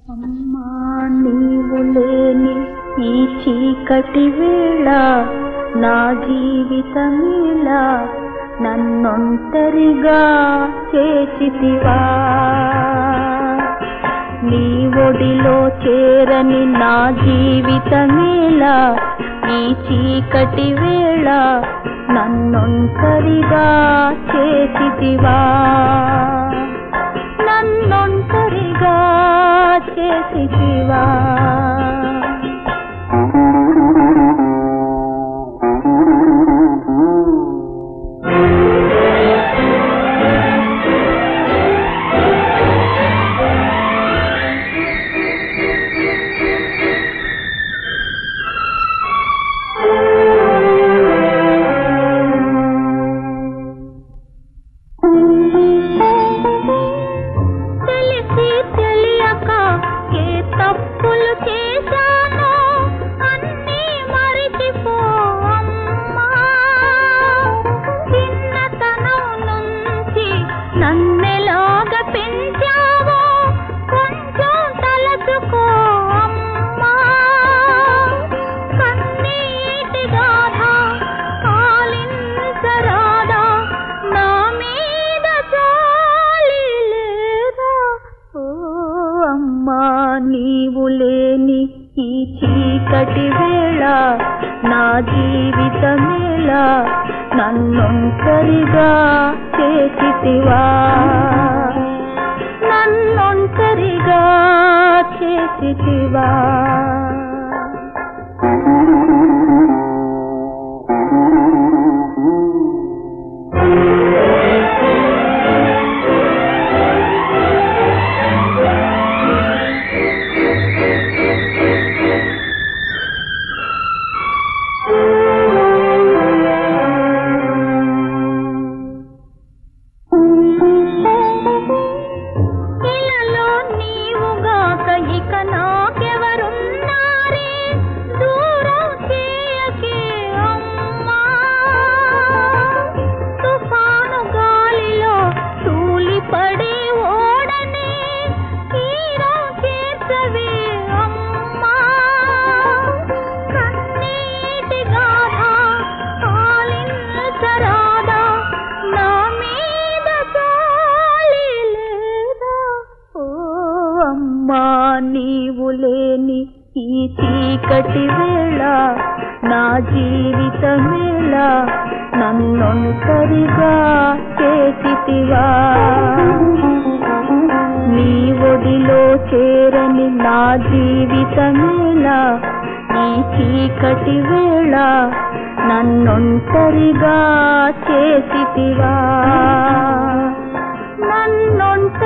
అమ్మా నీవు లేని ఈ చీకటి వేళ నా జీవితమేలా నన్నొంటరిగా చేసితివా నీ ఒడిలో చేరని నా జీవితమేలా ఈ చీకటి వేళ నన్నొంటరిగా చేసితివా నన్నొంటరిగా చేసితివా తెలిసి తెలియక ఏ తప్పులు చేశానో అన్నీ మరిచిపో అమ్మా చిన్నతనం నుంచి నన్నెలాగా పెంచావో కొంచెం తలచుకో అమ్మా కన్నీటి గాథ ఆలించరాదా నా మీద జాలి లేదా ఓ అమ్మా నీవు లేని ఈ చీకటి వేళ నా జీవితమేలా నన్నొంటరిగా చేసితివా నన్నొంటరిగా చేసితివా ఇలలో నీవుగాక ఇక నాకెవరున్నారే దూరం చేయకే అమ్మా తుఫాను గాలిలో తూలిపడి ఓడనే తీరం చేర్చవే అమ్మా కన్నీటి గాథ ఆలించరాదా నా మీద జాలి లేదా ఓ అమ్మా నీవు లేని ఈ చీకటి వేళ నా జీవితమేలా నన్నొంటరిగా చేసితివా నీ ఒడిలో చేరని నా జీవితమేలా ఈ చీకటి వేళ నన్నొంటరిగా చేసితివా నన్నొంట